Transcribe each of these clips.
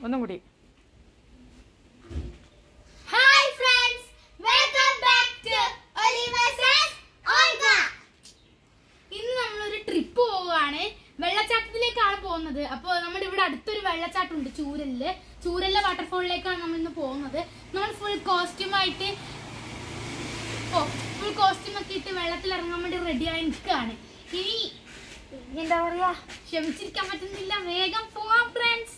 ഒന്നും കൂടി hi friends welcome back to Oliver's Olga ഇന്ന് നമ്മളൊരു ട്രിപ്പ് പോവുകയാണ് വെള്ളച്ചാട്ടത്തിലേക്കാണ് പോകുന്നത് അപ്പോൾ നമ്മുടെ ഇവിടെ അടുത്തൊരു വെള്ളച്ചാട്ടം ഉണ്ട് ചൂരലില് ചൂരലിലെ വാട്ടർഫോളിലേക്കാണ് നമ്മൾ ഇന്ന് പോകുന്നത് നമ്മൾ ഫുൾ കോസ്റ്റ്യൂമായിട്ട് ഓ ഫുൾ കോസ്റ്റ്യൂം ഒക്കെ ഇട്ട് വെള്ളത്തിൽ ഇറങ്ങാൻ വേണ്ടി റെഡി ആയി നിൽക്കുകയാണ് ഇനി എന്താ പറയാ ക്ഷമിച്ചിരിക്കാൻ പറ്റുന്നില്ല വേഗം പോവാം ഫ്രണ്ട്സ്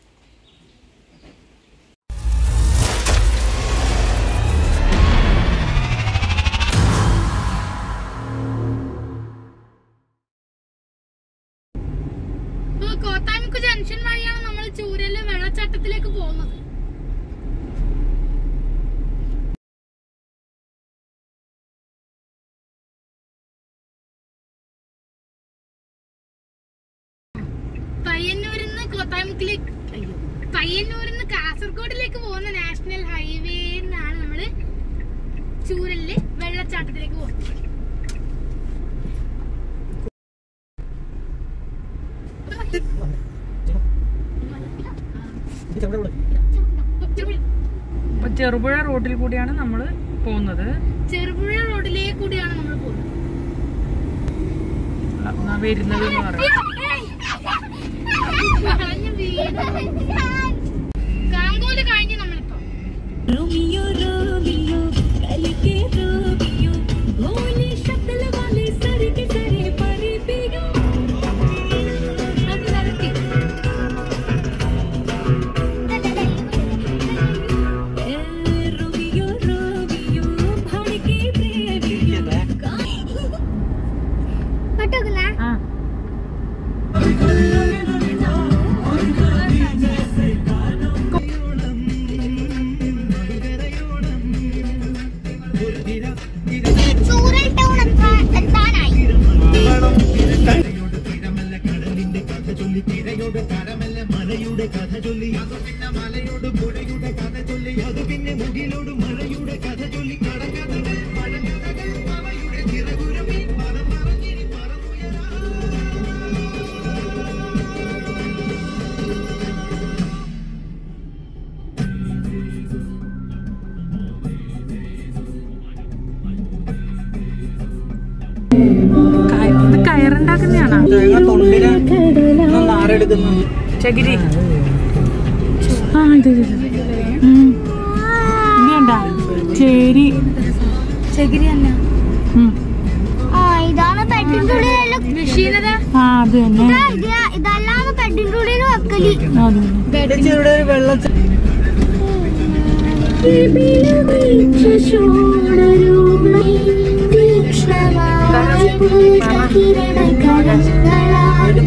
ഇപ്പൊ കോത്താമിക്ക് ജംഗ്ഷൻ വഴിയാണ് നമ്മൾ ചൂരലിലെ വെള്ളച്ചാട്ടത്തിലേക്ക് പോകുന്നത് പയ്യന്നൂരിൽ നിന്ന് കോത്താമുക്കിലേക്ക് അയ്യോ പയ്യന്നൂരിൽ നിന്ന് കാസർഗോഡിലേക്ക് പോകുന്ന നാഷണൽ ഹൈവേ എന്നാണ് നമ്മള് ചൂരലില് വെള്ളച്ചാട്ടത്തിലേക്ക് പോകുന്നത് അപ്പൊ ചെറുപുഴ റോഡിൽ കൂടിയാണ് നമ്മൾ പോകുന്നത് ചെറുപുഴ റോഡിലേക്ക് കൂടിയാണ് നമ്മൾ പോകുന്നത് ആ, വരുന്നത് എന്ന് പറയാം വളഞ്ഞ് വീണ്. കാങ്കോല് കഴിഞ്ഞ് നമ്മളിപ്പോ रोमियो रोमियो कल के रोमियो भोले शक्ल वाले सर के सरे परे पियो അത് നടത്തി ए, रोमियो रोमियो भड़के प्रेमियो പറ്റുന്ന ആ ചൂരൽ ടൗൺ എത്താനായി കയ- ഇത് കയറുണ്ടാക്കുന്നതാണോ തേങ്ങ തൊണ്ടിന് ഒന്ന് നാരെടുക്കുന്നു ചകിരി ആ ഇത് ഇത്, ഇത്. ഉം. ഇത് കണ്ടാ ചേരി ചകിരി തന്നെ ഉം. ആ ഇതാണ് പെട്ടിന്റെ ഉള്ളിലുള്ള മെഷീനത ആ അത് തന്നെ ഇതാ, ഇത് ഇതല്ലാന്ന് പെട്ടിന്റെ ഉള്ളിൽ വെക്കല് അത് തന്നെ ഇവിടെ ഒരു വെള്ളച്ച അതിന്റെ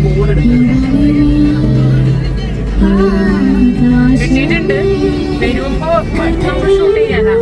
കിട്ടിയിട്ടുണ്ട് വരുമ്പോ നമ്മൾ ഷൂട്ട് ചെയ്യാനാ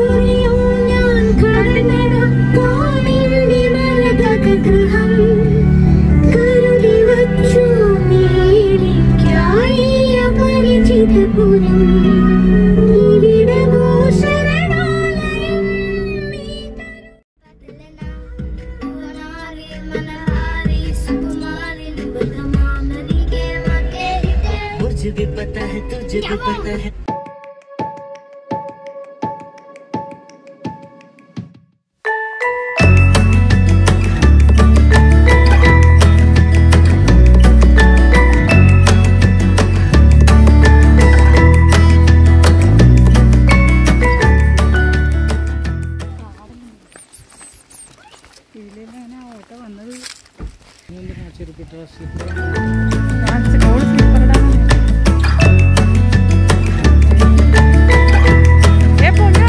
मुझे भी पता है तुझे भी पता है ഏ പൊന്നോ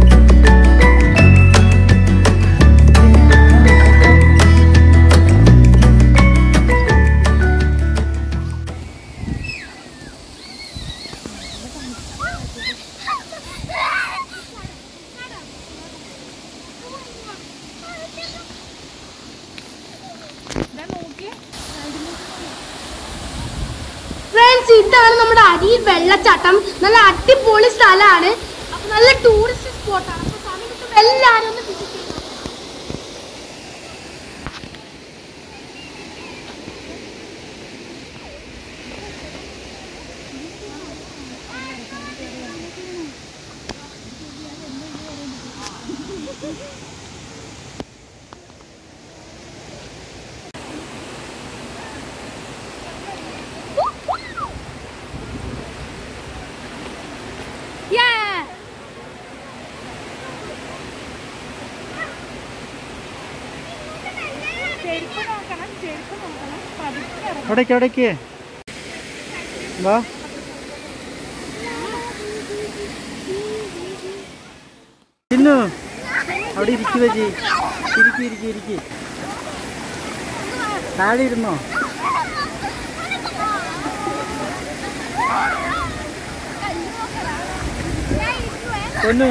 ഫ്രണ്ട്സ് ഇതാണ് നമ്മുടെ അരിയിൽ വെള്ളച്ചാട്ടം നല്ല അടിപൊളി സ്ഥലമാണ് അപ്പൊ നല്ല ടൂറിസ്റ്റ് സ്പോട്ടാണ് അപ്പൊ സമയം കിട്ടുമ്പോൾ എല്ലാവരും ഒന്ന് വിസിറ്റ് ചെയ്യണം ആ അവിടേക്ക് അവിടേക്ക് വാ ചിന്നു അവിടെ ഇരിക്കുക ചേച്ചി ഇരിക്കി ഇരിക്കി ഇരിക്കി താഴെ ഇരുന്നോ പൊന്നു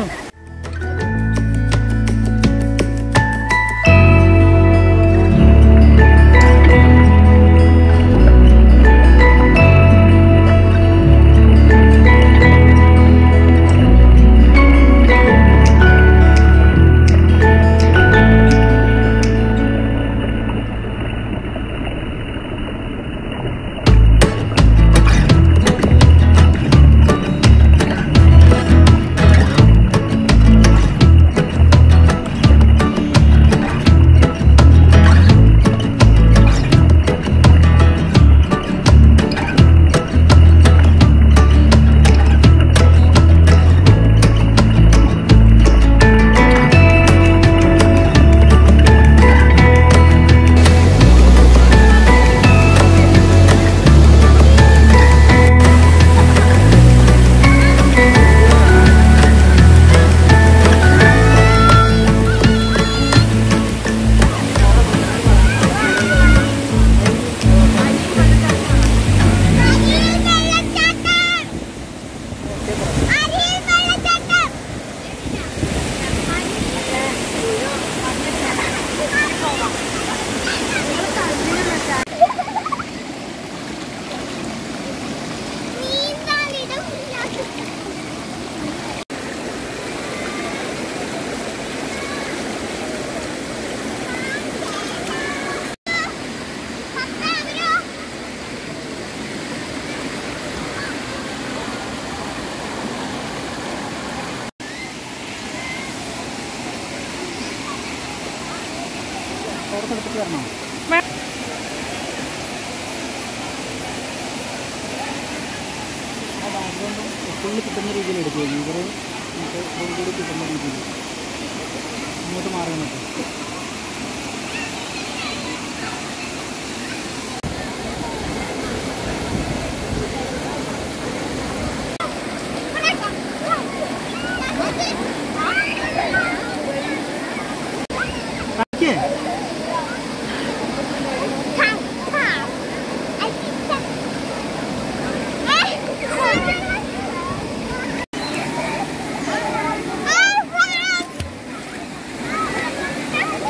പുറത്തെടുത്തിട്ട് വരണോ ആ ബാക്ക്ഗ്രൗണ്ട് ഫുള്ള് കിട്ടുന്ന രീതിയിൽ എടുക്കുക ഇവർ നമുക്ക് ഫുൾ കൂടി കിട്ടുന്ന രീതിയിൽ ഇങ്ങോട്ട് മാറി നിൽക്കും കാണിക്കേ Ah!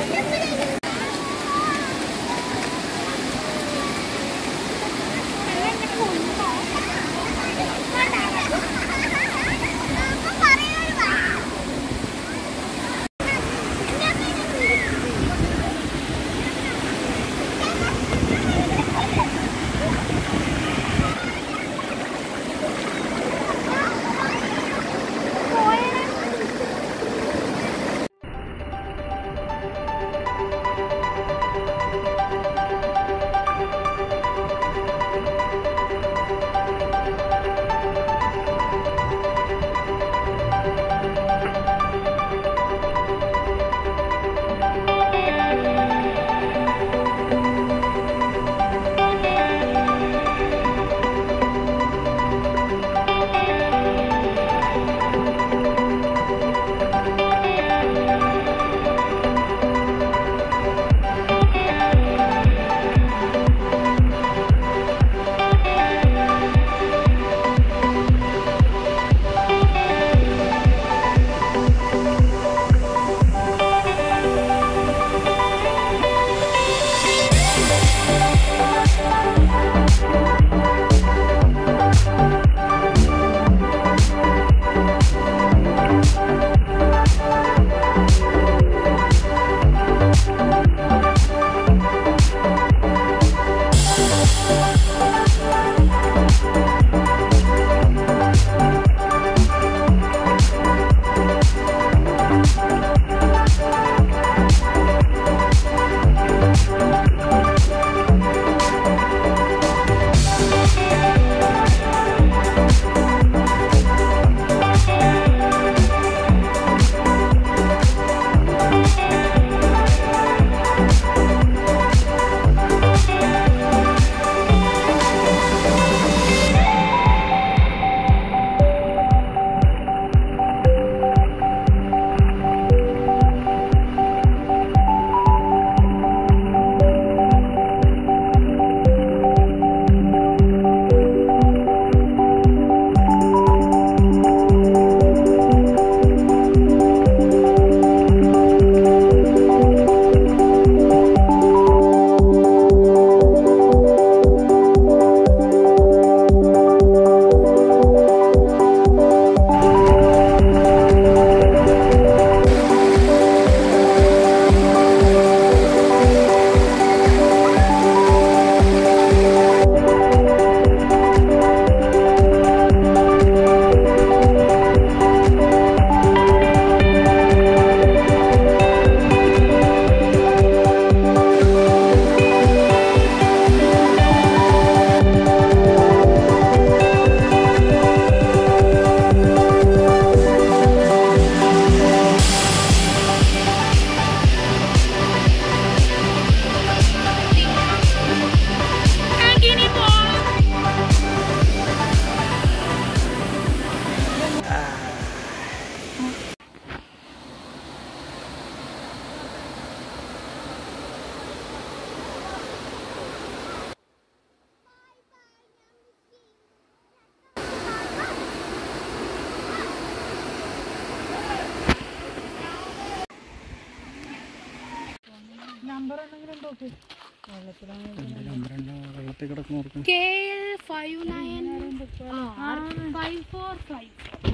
അമ്പരണ്ട വെള്ളത്തിൽ കിടക്കുന്നവർക്ക് K L five nine five four five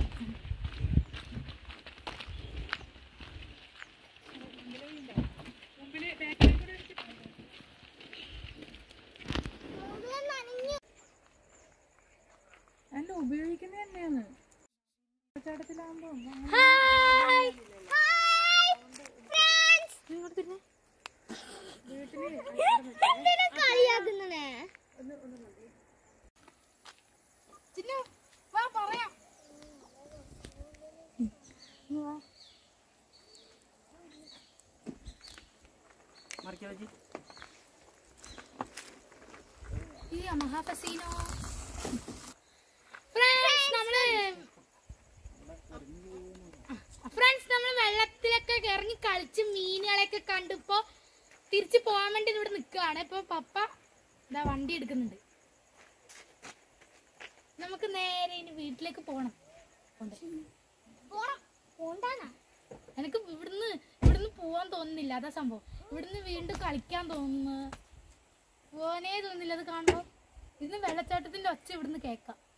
അല്ല ഉപയോഗിക്കുന്നത് തന്നെയാണ് വെള്ളച്ചാട്ടത്തിലാകുമ്പോ ഹായ് എന്തിനാ കളിയാക്കുന്നേ ചിന്നു വാ പറയാം ഈ യമഹ ഫസീനോ ഫ്രണ്ട്സ് നമ്മള് ഫ്രണ്ട്സ് നമ്മൾ വെള്ളത്തിലൊക്കെ ഇറങ്ങി കളിച്ച് മീനുകളെയൊക്കെ കണ്ടിപ്പോ തിരിച്ചു പോകാൻ വേണ്ടി ഇവിടെ നിൽക്കുകയാണ് ഇപ്പൊ പപ്പ ഇതാ വണ്ടി എടുക്കുന്നുണ്ട് നമുക്ക് നേരെ ഇനി വീട്ടിലേക്ക് പോണം പോണ്ടേ? പോണം പോണ്ടാനാ എനിക്ക് ഇവിടുന്ന് ഇവിടുന്ന് പോവാൻ തോന്നുന്നില്ല അതാ സംഭവം ഇവിടുന്ന് വീണ്ടും കളിക്കാൻ തോന്നുന്നു പോവാനേ തോന്നുന്നില്ല അത് കാണുമ്പോ ഇന്ന് വെള്ളച്ചാട്ടത്തിന്റെ ഒച്ച ഇവിടുന്ന് കേക്കാം